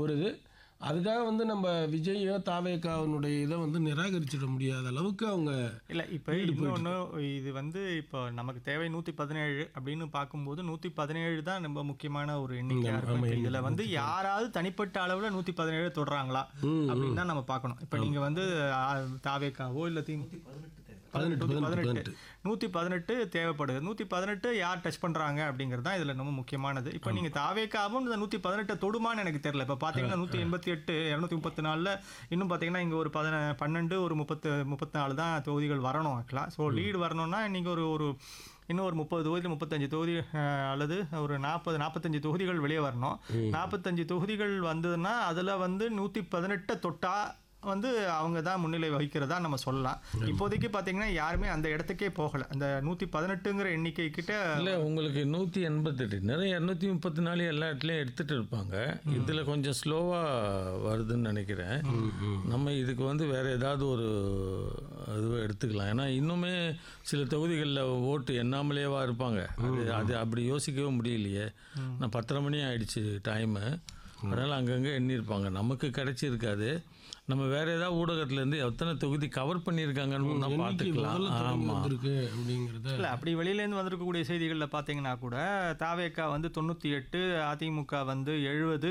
ஓடுது அதுக்காக வந்து நம்ம விஜயோ தாவேக்காவினுடைய இதை வந்து நிராகரிச்சிட முடியாத அளவுக்கு அவங்க இல்லை இப்போ இன்னொன்று இது வந்து இப்போ நமக்கு தேவை நூற்றி பதினேழு அப்படின்னு பார்க்கும்போது நூற்றி பதினேழு தான் ரொம்ப முக்கியமான ஒரு எண்ணிக்கையாக இருக்கும் இப்போ இதில் வந்து யாராவது தனிப்பட்ட அளவில் நூற்றி பதினேழு தொடுறாங்களா அப்படின்னு தான் நம்ம பார்க்கணும் இப்போ நீங்கள் வந்து ஆ, தாவேக்காவோ இல்லை தி பதினெட்டு நூற்றி பதினெட்டு பதினெட்டு நூற்றி பதினெட்டு தேவைப்படுது நூற்றி பதினெட்டு யார் டச் பண்ணுறாங்க அப்படிங்கிறது தான் இதில் ரொம்ப முக்கியமானது இப்போ நீங்கள் தாவேக்காவும் இந்த நூற்றி பதினெட்டை தொடுமான்னு எனக்கு தெரியல இப்போ பார்த்தீங்கன்னா நூற்றி எண்பத்தி எட்டு இரநூத்தி முப்பத்தி நாலில் இன்னும் பார்த்தீங்கன்னா இங்கே ஒரு பதின பன்னெண்டு ஒரு முப்பத்து முப்பத்தி நாலு தான் தொகுதிகள் வரணும் ஆக்கலாம் ஸோ லீடு வரணும்னா நீங்கள் ஒரு ஒரு இன்னும் ஒரு முப்பது தொகுதி முப்பத்தஞ்சு தொகுதி அஹ், அல்லது ஒரு நாற்பது நாற்பத்தஞ்சு தொகுதிகள் வெளியே வரணும் நாற்பத்தஞ்சு தொகுதிகள் வந்ததுன்னா அதில் வந்து நூற்றி பதினெட்டை தொட்டா வந்து அவங்க தான் முன்னிலை வகிக்கிறதா நம்ம சொல்லலாம் இப்போதைக்கு பார்த்தீங்கன்னா யாருமே அந்த இடத்துக்கே போகலை அந்த நூற்றி பதினெட்டுங்கிற எண்ணிக்கை கிட்ட இல்லை உங்களுக்கு நூற்றி எண்பத்தெட்டு நிறைய இரநூத்தி முப்பத்தி நாலு எல்லா இடத்துலையும் எடுத்துகிட்டு இருப்பாங்க இதில் கொஞ்சம் ஸ்லோவாக வருதுன்னு நினைக்கிறேன் நம்ம இதுக்கு வந்து வேறு ஏதாவது ஒரு இதுவை எடுத்துக்கலாம் ஏன்னா இன்னுமே சில தொகுதிகளில் ஓட்டு எண்ணாமலேவா இருப்பாங்க அது அது அப்படி யோசிக்கவே முடியலையே நான் பத்தரை மணி ஆயிடுச்சு டைமு அதனால் அங்கங்கே எண்ணியிருப்பாங்க நமக்கு கிடைச்சிருக்காது நம்ம வேறு ஏதாவது ஊடகத்துலேருந்து எத்தனை தொகுதி கவர் பண்ணியிருக்காங்கன்னு தான் எண்ணிக்கை பார்த்துக்கலாம் முதல்ல தொடங்கி ஆமாம் வந்திருக்கு அப்படிங்கிறத இல்லை அப்படி வெளியிலேருந்து வந்திருக்கக்கூடிய செய்திகளில் பார்த்தீங்கன்னா கூட தாவேக்கா வந்து தொண்ணூற்றி எட்டு அதிமுக வந்து எழுபது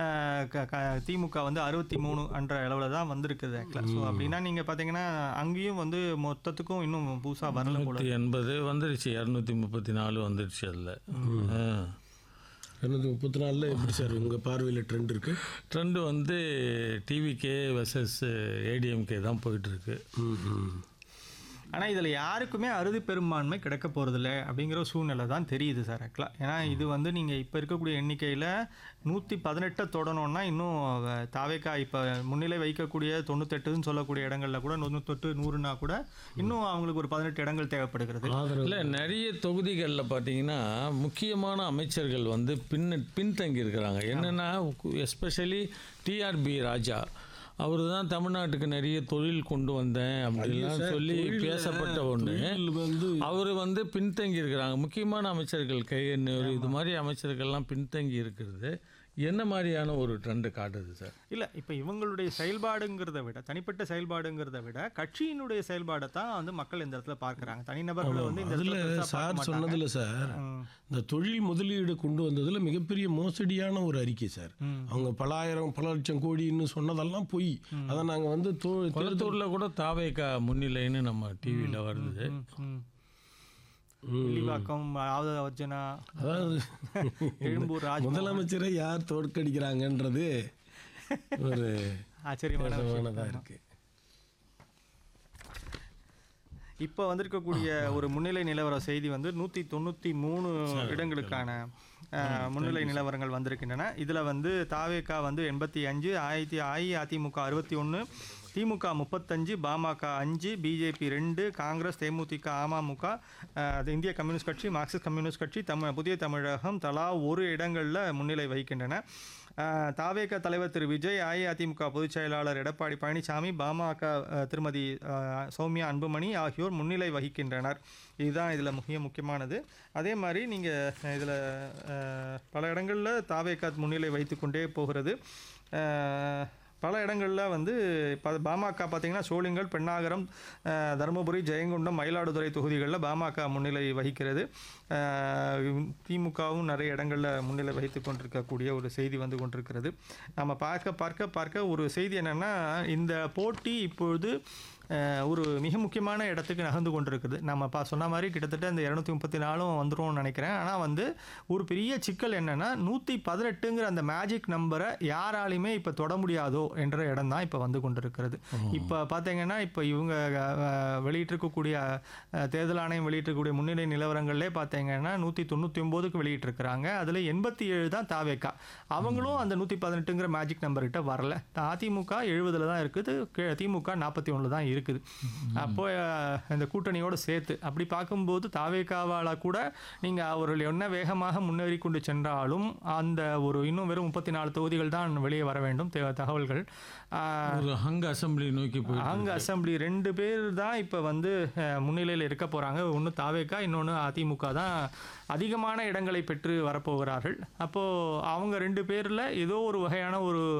திமுக வந்து அறுபத்தி மூணு என்ற அளவில் தான் வந்திருக்குது ஆக்சுவலாக ஸோ அப்படின்னா நீங்கள் பார்த்தீங்கன்னா அங்கேயும் வந்து மொத்தத்துக்கும் இன்னும் புதுசாக வரல போல நூற்றி எண்பது வந்துடுச்சு இரநூத்தி முப்பத்தி நாலு வந்துடுச்சு அதில் இரநூத்தி முப்பத்தி நாலில் எப்படி சார் உங்கள் பார்வையில் ட்ரெண்ட் இருக்கு ட்ரெண்டு வந்து டிவிகே வெர்சஸ் ஏடிஎம்கே தான் போயிட்டுருக்கு ம் ம் ஆனால் இதில் யாருக்குமே அறுதி பெரும்பான்மை கிடைக்க போகிறதில்ல அப்படிங்கிற ஒரு சூழ்நிலை தான் தெரியுது சார் ஆக்சுவலாக ஏன்னா இது வந்து நீங்கள் இப்போ இருக்கக்கூடிய எண்ணிக்கையில் நூற்றி பதினெட்டை தொடணும்னா இன்னும் அவ- தாவேக்கா இப்போ முன்னிலை வைக்கக்கூடிய தொண்ணூத்தெட்டுன்னு சொல்லக்கூடிய இடங்களில் கூட தொண்ணூத்தெட்டு நூறுனா கூட இன்னும் அவங்களுக்கு ஒரு பதினெட்டு இடங்கள் தேவைப்படுகிறது ஆதரவு இல்லை நிறைய தொகுதிகளில் பார்த்தீங்கன்னா முக்கியமான அமைச்சர்கள் வந்து பின்ன பின்தங்கி இருக்கிறாங்க என்னென்னா எஸ்பெஷலி டிஆர்பி ராஜா அவர் தான் தமிழ்நாட்டுக்கு நிறைய தொழில் கொண்டு வந்தேன் அப்படிலாம் சொல்லி பேசப்பட்ட ஒன்று தொழில் வந்து அவர் வந்து பின்தங்கி இருக்கிறாங்க முக்கியமான அமைச்சர்கள் கையெண்ணூர் இது மாதிரி அமைச்சர்கள்லாம் பின்தங்கி இருக்கிறது என்ன மாதிரியான ஒரு ட்ரெண்டு காட்டுது சார் இல்லை இப்போ இவங்களுடைய செயல்பாடுங்கிறத விட தனிப்பட்ட செயல்பாடுங்கிறத விட கட்சியினுடைய செயல்பாடை தான் வந்து மக்கள் இந்த இடத்துல பார்க்குறாங்க தனிநபர்களை வந்து இந்த இடத்துல அதில் பெருசா பார்க்க சார் மாட்டாங்க. சொன்னதில் சார் இந்த தொழில் முதலீடு கொண்டு வந்ததில் மிகப்பெரிய மோசடியான ஒரு அறிக்கை சார் அவங்க பல ஆயிரம் பல லட்சம் கோடின்னு சொன்னதெல்லாம் பொய் அதை நாங்கள் வந்து தோ கொளத்தூரில் கூட தாவேக்கா முன்னிலைன்னு நம்ம டிவியில் வருது ம். வில்லிவாக்கம் ஆவத அர்ஜுனா அதாவது எழும்பூர் ராஜ் முதலமைச்சரை யார் தோற்கடிக்கிறாங்கன்றது ஒரு ஆச்சரியமான விஷயம். விசேஷமானதா இருக்கு இப்போ வந்திருக்கக்கூடிய ஒரு முன்னிலை நிலவர செய்தி வந்து நூற்றி தொண்ணூற்றி மூணு இடங்களுக்கான அஹ், முன்னிலை நிலவரங்கள் வந்திருக்கின்றன இதில் வந்து தாவேக்கா வந்து எண்பத்தி அஞ்சு ஆயிரத்தி அஇஅதிமுக அறுபத்தி ஒன்று திமுக முப்பத்தஞ்சு பாமக அஞ்சு பிஜேபி ரெண்டு காங்கிரஸ் தேமுதிக அமமுக அஹ், அது இந்திய கம்யூனிஸ்ட் கட்சி மார்க்சிஸ்ட் கம்யூனிஸ்ட் கட்சி தமிழ் புதிய தமிழகம் தலா ஒரு இடங்களில் முன்னிலை வகிக்கின்றன அஹ், தாவேக தலைவர் திரு விஜய் அஇஅதிமுக பொதுச் செயலாளர் எடப்பாடி பழனிசாமி பாமக அஹ், திருமதி அஹ், சௌமியா அன்புமணி ஆகியோர் முன்னிலை வகிக்கின்றனர் இதுதான் இதில் முக்கிய முக்கியமானது அதே மாதிரி நீங்கள் இதில் பல இடங்களில் தாவேகா முன்னிலை வைத்துக்கொண்டே போகிறது அஹ், பல இடங்களில் வந்து ப பாமக பார்த்தீங்கன்னா சோளிங்கல் பெண்ணாகரம் அஹ், தருமபுரி ஜெயங்கொண்டம் மயிலாடுதுறை தொகுதிகளில் பாமக முன்னிலை வகிக்கிறது அஹ், திமுகவும் நிறைய இடங்களில் முன்னிலை வகித்து கொண்டிருக்கக்கூடிய ஒரு செய்தி வந்து கொண்டிருக்கிறது நம்ம பார்க்க பார்க்க பார்க்க ஒரு செய்தி என்னென்னா இந்த போட்டி இப்பொழுது அஹ், ஒரு மிக முக்கியமான இடத்துக்கு நகர்ந்து கொண்டிருக்குது நம்ம பா சொன்ன மாதிரி கிட்டத்தட்ட இந்த இரநூத்தி முப்பத்தி நாலும் வந்துரும்னு நினைக்கிறேன் ஆனால் வந்து ஒரு பெரிய சிக்கல் என்னென்னா நூற்றி பதினெட்டுங்கிற அந்த மேஜிக் நம்பரை யாராலையுமே இப்போ தொட முடியாதோ என்ற இடம் தான் இப்போ வந்து கொண்டிருக்கிறது இப்போ பார்த்தீங்கன்னா இப்போ இவங்க அஹ், வெளியிட்டிருக்கக்கூடிய அஹ், தேர்தல் ஆணையம் வெளியிட்டிருக்கக்கூடிய முன்னிலை நிலவரங்கள்லே பார்த்தீங்கன்னா நூற்றி தொண்ணூற்றி ஒம்போதுக்கு வெளியிட்டிருக்கிறாங்க அதில் எண்பத்தி ஏழு தான் தாவேக்கா அவங்களும் அந்த நூற்றி பதினெட்டுங்கிற மேஜிக் நம்பர்கிட்ட வரல அதிமுக எழுபதில் தான் இருக்குது கே- திமுக நாற்பத்தி ஒன்றில் தான் இருக்குது அப்போ அஹ், இந்த கூட்டணியோடு சேர்த்து அப்படி பார்க்கும்போது தாவேக்காவால் கூட நீங்கள் அவர்கள் என்ன வேகமாக முன்னேறி கொண்டு சென்றாலும் அந்த ஒரு இன்னும் வெறும் முப்பத்தி நாலு தொகுதிகள் தான் வெளியே வர வேண்டும் தே- தகவல்கள் அஹ், ஒரு ஹங் அசம்பிளி நோக்கி போய் அங்க அசெம்பிளி ரெண்டு பேர் தான் இப்போ வந்து முன்னிலையில் இருக்க போகிறாங்க ஒன்று தாவேக்கா இன்னொன்று அதிமுக தான் அதிகமான இடங்களை பெற்று வரப்போகிறார்கள் அப்போது அவங்க ரெண்டு பேரில் ஏதோ ஒரு வகையான ஒரு